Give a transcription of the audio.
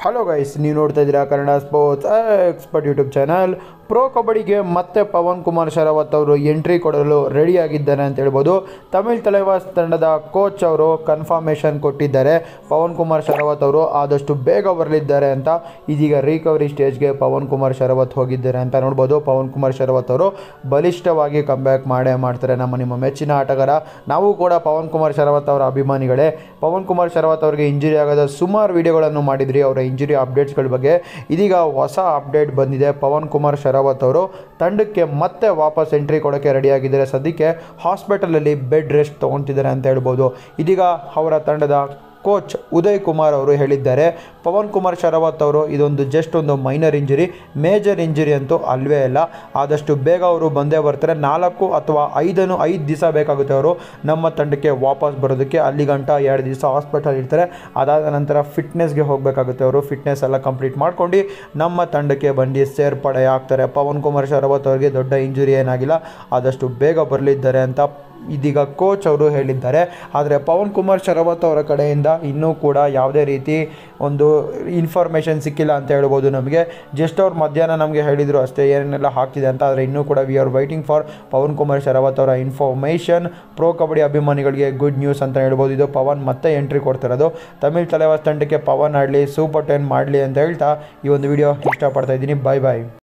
hello guys ನೀವು ನೋಡ್ತಾ ಇದ್ದೀರಾ Kannada sports expert YouTube channel pro ಕಬಡ್ಡಿಗೆ ಮತ್ತೆ ಪವನ್ ಕುಮಾರ್ ಶರಾವತ್ ಅವರು ಎಂಟ್ರಿ ಕೊಡಲು ರೆಡಿಯಾಗಿದ್ದಾರೆ ಅಂತ ಹೇಳ್ಬೋದು ತಮಿಳ್ ತಲೆವಾಸ್ ತಂಡದ ಕೋಚ್ ಅವರು ಕನ್ಫರ್ಮೇಷನ್ ಕೊಟ್ಟಿದ್ದಾರೆ ಪವನ್ ಕುಮಾರ್ ಶರಾವತ್ ಅವರು ಆದಷ್ಟು ಬೇಗ ಬರಲಿದ್ದಾರೆ ಅಂತ ಇದೀಗ ರಿಕವರಿ ಸ್ಟೇಜ್ಗೆ ಪವನ್ ಕುಮಾರ್ ಶರಾವತ್ ಹೋಗಿದ್ದಾರೆ ಅಂತ ನೋಡ್ಬೋದು ಪವನ್ ಕುಮಾರ್ ಶರಾವತ್ ಅವರು ಬಲಿಷ್ಠವಾಗಿ ಕಂಬ್ಯಾಕ್ ಮಾಡೇ ಮಾಡ್ತಾರೆ ನಮ್ಮ ನಿಮ್ಮ ಮೆಚ್ಚಿನ ಆಟಗಾರ ನಾವು ಕೂಡ ಪವನ್ ಕುಮಾರ್ ಶರಾವತ್ ಅವರ ಅಭಿಮಾನಿಗಳೇ ಪವನ್ ಕುಮಾರ್ ಶರಾವತ್ ಅವರಿಗೆ ಇಂಜುರಿ ಆಗದ ಸುಮಾರು ವಿಡಿಯೋಗಳನ್ನು ಮಾಡಿದ್ರಿ ಅವರ ಇಂಜುರಿ ಅಪ್ಡೇಟ್ಸ್ಗಳ ಬಗ್ಗೆ ಇದೀಗ ಹೊಸ ಅಪ್ಡೇಟ್ ಬಂದಿದೆ ಪವನ್ ಕುಮಾರ್ ಶರಾವತ್ ಅವರು ತಂಡಕ್ಕೆ ಮತ್ತೆ ವಾಪಸ್ ಎಂಟ್ರಿ ಕೊಡೋಕ್ಕೆ ರೆಡಿಯಾಗಿದ್ದಾರೆ ಸದ್ಯಕ್ಕೆ ಹಾಸ್ಪಿಟಲಲ್ಲಿ ಬೆಡ್ ರೆಸ್ಟ್ ತೊಗೊತಿದ್ದಾರೆ ಅಂತ ಹೇಳ್ಬೋದು ಇದೀಗ ಅವರ ತಂಡದ ಕೋಚ್ ಉದಯ್ ಕುಮಾರ್ ಅವರು ಹೇಳಿದ್ದಾರೆ ಪವನ್ ಕುಮಾರ್ ಶರಾವತ್ ಅವರು ಇದೊಂದು ಜಸ್ಟ್ ಒಂದು ಮೈನರ್ ಇಂಜುರಿ ಮೇಜರ್ ಇಂಜುರಿ ಅಂತೂ ಅಲ್ವೇ ಇಲ್ಲ ಆದಷ್ಟು ಬೇಗ ಅವರು ಬಂದೇ ಬರ್ತಾರೆ ನಾಲ್ಕು ಅಥವಾ ಐದನ್ನು ಐದು ದಿವಸ ಬೇಕಾಗುತ್ತೆ ಅವರು ನಮ್ಮ ತಂಡಕ್ಕೆ ವಾಪಸ್ ಬರೋದಕ್ಕೆ ಅಲ್ಲಿ ಗಂಟ ಎರಡು ದಿವಸ ಹಾಸ್ಪಿಟಲ್ ಇರ್ತಾರೆ ಅದಾದ ನಂತರ ಫಿಟ್ನೆಸ್ಗೆ ಹೋಗಬೇಕಾಗುತ್ತೆ ಅವರು ಫಿಟ್ನೆಸ್ ಎಲ್ಲ ಕಂಪ್ಲೀಟ್ ಮಾಡ್ಕೊಂಡು ನಮ್ಮ ತಂಡಕ್ಕೆ ಬಂದು ಸೇರ್ಪಡೆ ಆಗ್ತಾರೆ ಪವನ್ ಕುಮಾರ್ ಶರಾವತ್ ಅವರಿಗೆ ದೊಡ್ಡ ಇಂಜುರಿ ಏನಾಗಿಲ್ಲ ಆದಷ್ಟು ಬೇಗ ಬರಲಿದ್ದಾರೆ ಅಂತ ಇದೀಗ ಕೋಚ್ ಅವರು ಹೇಳಿದ್ದಾರೆ ಆದರೆ ಪವನ್ ಕುಮಾರ್ ಶರಾವತ್ ಅವರ ಕಡೆಯಿಂದ ಇನ್ನೂ ಕೂಡ ಯಾವುದೇ ರೀತಿ ಒಂದು ಇನ್ಫಾರ್ಮೇಷನ್ ಸಿಕ್ಕಿಲ್ಲ ಅಂತ ಹೇಳ್ಬೋದು ನಮಗೆ ಜಸ್ಟ್ ಅವ್ರು ಮಧ್ಯಾಹ್ನ ನಮಗೆ ಹೇಳಿದರು ಅಷ್ಟೇ ಏನೆಲ್ಲ ಆಗ್ತಿದೆ ಅಂತ ಆದರೆ ಇನ್ನೂ ಕೂಡ we are waiting for Pawan Kumar Sehrawat ಅವರ ಇನ್ಫಾರ್ಮೇಷನ್ ಪ್ರೋ ಕಬಡ್ಡಿ ಅಭಿಮಾನಿಗಳಿಗೆ ಗುಡ್ ನ್ಯೂಸ್ ಅಂತ ಹೇಳ್ಬೋದು ಇದು ಪವನ್ ಮತ್ತೆ ಎಂಟ್ರಿ ಕೊಡ್ತಿರೋದು ತಮಿಳ್ ತಲೆವಾಸ್ ತಂಡಕ್ಕೆ ಪವನ್ ಆಡಲಿ ಸೂಪರ್ ಟೆನ್ ಮಾಡಲಿ ಅಂತ ಹೇಳ್ತಾ ಈ ಒಂದು ವಿಡಿಯೋ ಇಷ್ಟಪಡ್ತಾ ಇದ್ದೀನಿ ಬಾಯ್ ಬಾಯ್